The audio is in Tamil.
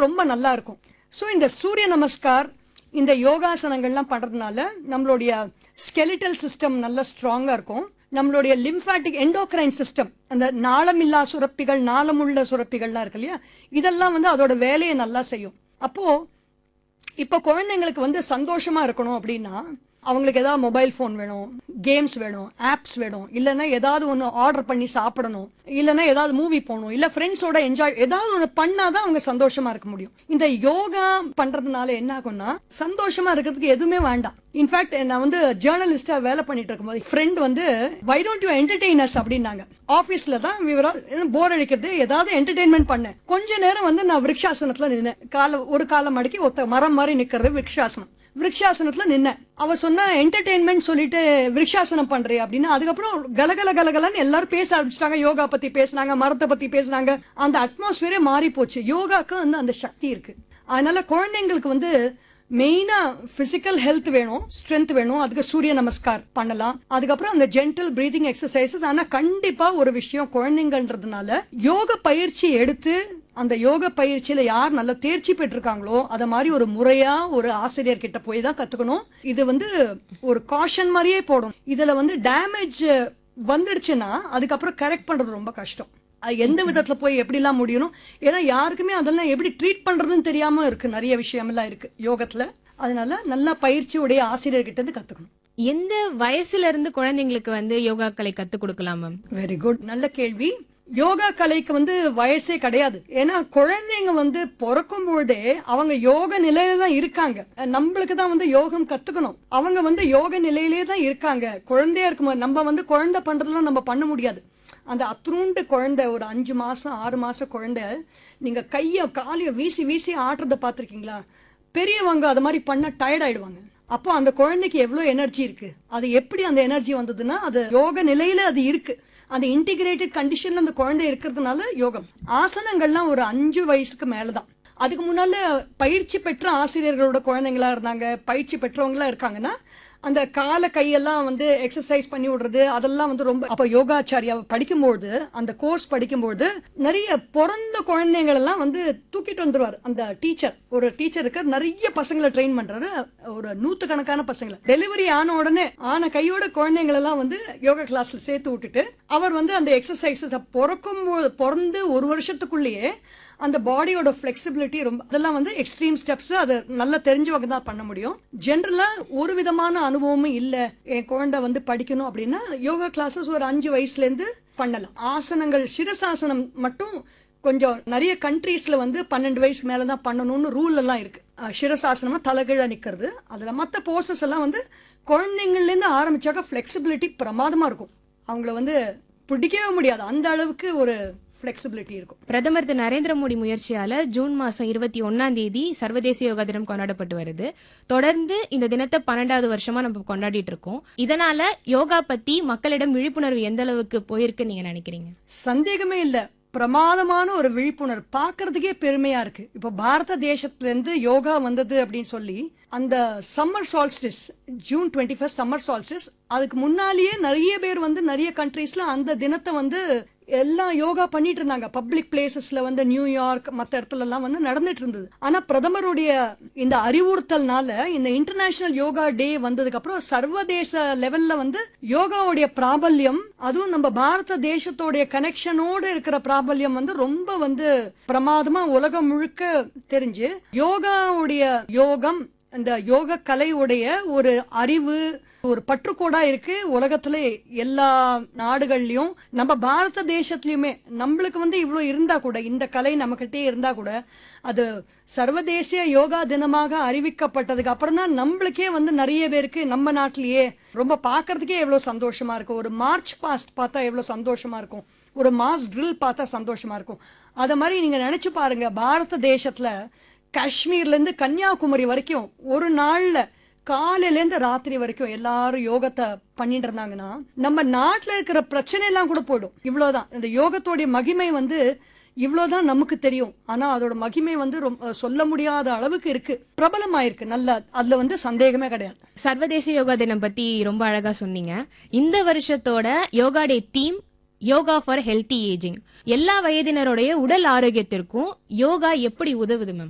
ரொம்ப நல்லா இருக்கும் ஸோ இந்த சூரிய நமஸ்கார் இந்த யோகாசனங்கள்லாம் பண்றதுனால நம்மளுடைய ஸ்கெலிட்டல் சிஸ்டம் நல்லா ஸ்ட்ராங்கா இருக்கும் நம்மளுடைய லிம்ஃபாட்டிக் எண்டோக்ரைன் சிஸ்டம் அந்த நாளமில்லா சுரப்பிகள் நாளமுள்ள சுரப்பிகள்லாம் இருக்கு இல்லையா இதெல்லாம் வந்து அதோட வேலையை நல்லா செய்யும் அப்போ இப்போ குழந்தைங்களுக்கு வந்து சந்தோஷமா இருக்கணும் அப்படின்னா அவங்களுக்கு ஏதாவது மொபைல் ஃபோன் வேணும் கேம்ஸ் வேணும் ஆப்ஸ் வேணும் இல்லைன்னா ஏதாவது ஒன்று ஆர்டர் பண்ணி சாப்பிடணும் இல்லைன்னா ஏதாவது மூவி போகணும் இல்லை ஃப்ரெண்ட்ஸோட என்ஜாய் ஏதாவது ஒன்று பண்ணாதான் அவங்க சந்தோஷமா இருக்க முடியும் இந்த யோகா பண்றதுனால என்ன ஆகும்னா சந்தோஷமா இருக்கிறதுக்கு எதுவுமே வேண்டாம் இன்ஃபேக்ட் நான் வந்து ஜேர்னலிஸ்டா வேலை பண்ணிட்டு இருக்கும்போது ஃப்ரெண்ட் வந்து வை டோன்ட் யூ என்டர்டெய்னர்ஸ் அப்படின்னாங்க ஆஃபீஸ்ல தான் போர் அடிக்கிறது ஏதாவது என்டர்டெயின்மெண்ட் பண்ணேன் கொஞ்ச நேரம் வந்து நான் விருட்சாசனத்துல நின்னேன் கால ஒரு காலம் மடக்கி ஒத்த மரம் மாதிரி நிக்கிறது விருட்சாசனம் விருட்சாசனத்துல நின்னேன் அவ சொன்னா என்டர்டெயின்மெண்ட் சொல்லிட்டு விருட்சாசனம் பண்றியா அப்படின்னு அதுக்கப்புறம் கலகல கலகலன்னு எல்லாரும் பேச ஆரம்பிச்சிட்டாங்க யோகா பத்தி பேசினாங்க மரத்தை பத்தி பேசினாங்க அந்த அட்மாஸ்பியரே மாறி போச்சு யோகாக்கு வந்து அந்த சக்தி இருக்கு அதனால குழந்தைங்களுக்கு வந்து மெயினா பிசிக்கல் ஹெல்த் வேணும் ஸ்ட்ரென்த் வேணும் அதுக்கு சூரிய நமஸ்கார் பண்ணலாம் அதுக்கப்புறம் அந்த ஜென்டல் பிரீதிங் எக்ஸசைசஸ் ஆனா கண்டிப்பா ஒரு விஷயம் குழந்தைங்கன்றதுனால யோக பயிற்சி எடுத்து அந்த யோக பயிற்சியில யார் நல்ல தேர்ச்சி பெற்றிருக்காங்களோ அத மாதிரி ஒரு முறையா ஒரு ஆசிரியர் கிட்ட போய் தான் கத்துக்கணும் இது வந்து ஒரு காஷன் மாதிரியே போடும் இதுல வந்து டேமேஜ் வந்துடுச்சுன்னா அதுக்கப்புறம் கரெக்ட் பண்றது ரொம்ப கஷ்டம் அது எந்த விதத்துல போய் எப்படிலாம் முடியணும் ஏன்னா யாருக்குமே அதெல்லாம் எப்படி ட்ரீட் பண்றதுன்னு தெரியாம இருக்கு நிறைய விஷயமெல்லாம் இருக்கு யோகத்துல அதனால நல்ல பயிற்சியுடைய ஆசிரியர்கிட்ட இருந்து கத்துக்கணும் எந்த வயசுல இருந்து குழந்தைங்களுக்கு வந்து யோகா கலை கத்து கொடுக்கலாம் மேம் வெரி குட் நல்ல கேள்வி யோகா கலைக்கு வந்து வயசே கிடையாது ஏன்னா குழந்தைங்க வந்து பிறக்கும் பொழுதே அவங்க யோக நிலையில தான் இருக்காங்க நம்மளுக்கு தான் வந்து யோகம் கத்துக்கணும் அவங்க வந்து யோக நிலையிலே தான் இருக்காங்க குழந்தையா இருக்கும்போது நம்ம வந்து குழந்தை பண்றதெல்லாம் நம்ம பண்ண முடியாது அந்த அத்ரூண்டு குழந்தை ஒரு அஞ்சு மாசம் ஆறு மாசம் குழந்தை நீங்க கைய காலைய வீசி வீசி ஆட்டுறத பார்த்திருக்கீங்களா பெரியவங்க அது மாதிரி பண்ண டயர்ட் ஆயிடுவாங்க அப்போ அந்த குழந்தைக்கு எவ்வளோ எனர்ஜி இருக்கு அது எப்படி அந்த எனர்ஜி வந்ததுன்னா அது யோக நிலையில அது இருக்கு அந்த இன்டிகிரேட்டட் கண்டிஷன்ல அந்த குழந்தை இருக்கிறதுனால யோகம் ஆசனங்கள்லாம் ஒரு அஞ்சு வயசுக்கு மேலதான் அதுக்கு முன்னால பயிற்சி பெற்ற ஆசிரியர்களோட குழந்தைங்களா இருந்தாங்க பயிற்சி பெற்றவங்களா இருக்காங்கன்னா அந்த கால கையெல்லாம் வந்து எக்ஸசைஸ் பண்ணி விடுறது அதெல்லாம் வந்து ரொம்ப அப்ப யோகாச்சாரியா படிக்கும்போது அந்த கோர்ஸ் படிக்கும்போது நிறைய பிறந்த குழந்தைங்கள் எல்லாம் வந்து தூக்கிட்டு வந்துருவார் அந்த டீச்சர் ஒரு டீச்சருக்கு நிறைய பசங்களை ட்ரெயின் பண்றாரு ஒரு நூத்துக்கணக்கான பசங்களை டெலிவரி ஆன உடனே ஆன கையோட குழந்தைங்கள் எல்லாம் வந்து யோகா கிளாஸ்ல சேர்த்து விட்டுட்டு அவர் வந்து அந்த எக்ஸசைஸ் பிறக்கும் போது- பிறந்து ஒரு வருஷத்துக்குள்ளேயே அந்த பாடியோட ஃபிளெக்சிபிலிட்டி ரொம்ப அதெல்லாம் வந்து எக்ஸ்ட்ரீம் ஸ்டெப்ஸ் அது நல்லா தெரிஞ்சவங்க தான் பண்ண முடியும் ஜென்ரலா ஒரு விதமான அனுபவமும் இல்ல என் குழந்தை வந்து படிக்கணும் அப்படின்னா யோகா கிளாஸஸ் ஒரு அஞ்சு வயசுல இருந்து பண்ணலாம் ஆசனங்கள் சிரசாசனம் மட்டும் கொஞ்சம் நிறைய கண்ட்ரீஸ்ல வந்து பன்னெண்டு வயசுக்கு மேல தான் பண்ணணும்னு ரூல் எல்லாம் இருக்கு அஹ் சிரசாசனமா தலைகீழ நிக்கிறது அதுல மத்த போர்சஸ் எல்லாம் வந்து குழந்தைங்கள்ல இருந்து ஆரம்பிச்சாக்க ஃபிளெக்சிபிலிட்டி பிரமாதமா இருக்கும் அவங்கள வந்து பிடிக்கவே முடியாது அந்த அளவுக்கு ஒரு ஃபிளெக்சிபிலிட்டி இருக்கும் பிரதமர் திரு நரேந்திர மோடி முயற்சியால ஜூன் மாசம் இருபத்தி ஒன்னாம் தேதி சர்வதேச யோகா தினம் கொண்டாடப்பட்டு வருது தொடர்ந்து இந்த தினத்தை பன்னெண்டாவது வருஷமா நம்ம கொண்டாடிட்டு இருக்கோம் இதனால யோகா பத்தி மக்களிடம் விழிப்புணர்வு எந்த அளவுக்கு போயிருக்கு நீங்க நினைக்கிறீங்க சந்தேகமே இல்ல பிரமாதமான ஒரு விழிப்புணர்வு பார்க்கிறதுக்கே பெருமையா இருக்கு இப்போ பாரத தேசத்துல இருந்து யோகா வந்தது அப்படின்னு சொல்லி அந்த summer solstice June twenty first summer solstice அதுக்கு முன்னாலேயே நிறைய பேர் வந்து நிறைய கண்ட்ரீஸ்ல அந்த தினத்தை வந்து எல்லாம் யோகா பண்ணிட்டு இருந்தாங்க பப்ளிக் பிளேசஸ்ல வந்து நியூயார்க் மற்ற இடத்துல எல்லாம் வந்து நடந்துட்டு இருந்தது ஆனா பிரதமருடைய இந்த அறிவுறுத்தல்னால இந்த இன்டர்நேஷனல் யோகா டே வந்ததுக்கு அப்புறம் சர்வதேச லெவல்ல வந்து யோகாவுடைய பிராபல்யம் அதுவும் நம்ம பாரத தேசத்தோடைய கனெக்ஷனோட இருக்கிற பிராபல்யம் வந்து ரொம்ப வந்து பிரமாதமா உலகம் முழுக்க தெரிஞ்சு யோகாவுடைய யோகம் இந்த யோக கலையுடைய ஒரு அறிவு ஒரு பற்றுக்கோடா இருக்கு உலகத்துல எல்லா நாடுகள்லயும் நம்ம பாரத தேசத்துலயுமே நம்மளுக்கு வந்து இவ்வளவு இருந்தா கூட இந்த கலை நம்மகிட்டயே இருந்தா கூட அது சர்வதேசிய யோகா தினமாக அறிவிக்கப்பட்டதுக்கு அப்புறம் தான் நம்மளுக்கே வந்து நிறைய பேருக்கு நம்ம நாட்டிலேயே ரொம்ப பார்க்கறதுக்கே எவ்வளவு சந்தோஷமா இருக்கும் ஒரு மார்ச் பாஸ்ட் பார்த்தா எவ்வளவு சந்தோஷமா இருக்கும் ஒரு மாஸ் ட்ரில் பார்த்தா சந்தோஷமா இருக்கும் அத மாதிரி நீங்க நினைச்சு பாருங்க பாரத தேசத்துல காஷ்மீர்ல இருந்து கன்னியாகுமரி வரைக்கும் ஒரு நாள்ல காலையில இருந்து ராத்திரி வரைக்கும் எல்லாரும் யோகத்தை பண்ணிட்டு இருந்தாங்கன்னா நம்ம நாட்டுல இருக்கிற பிரச்சனை எல்லாம் கூட போயிடும் இவ்வளவுதான் இந்த யோகத்தோடைய மகிமை வந்து இவ்வளவுதான் நமக்கு தெரியும் ஆனா அதோட மகிமை வந்து ரொம்ப சொல்ல முடியாத அளவுக்கு இருக்கு பிரபலமாயிருக்கு நல்லா அதுல வந்து சந்தேகமே கிடையாது சர்வதேச யோகா தினம் பத்தி ரொம்ப அழகா சொன்னீங்க இந்த வருஷத்தோட yoga day theme yoga for healthy aging எல்லா வயதினருடைய உடல் ஆரோக்கியத்திற்கும் யோகா எப்படி உதவுது மேம்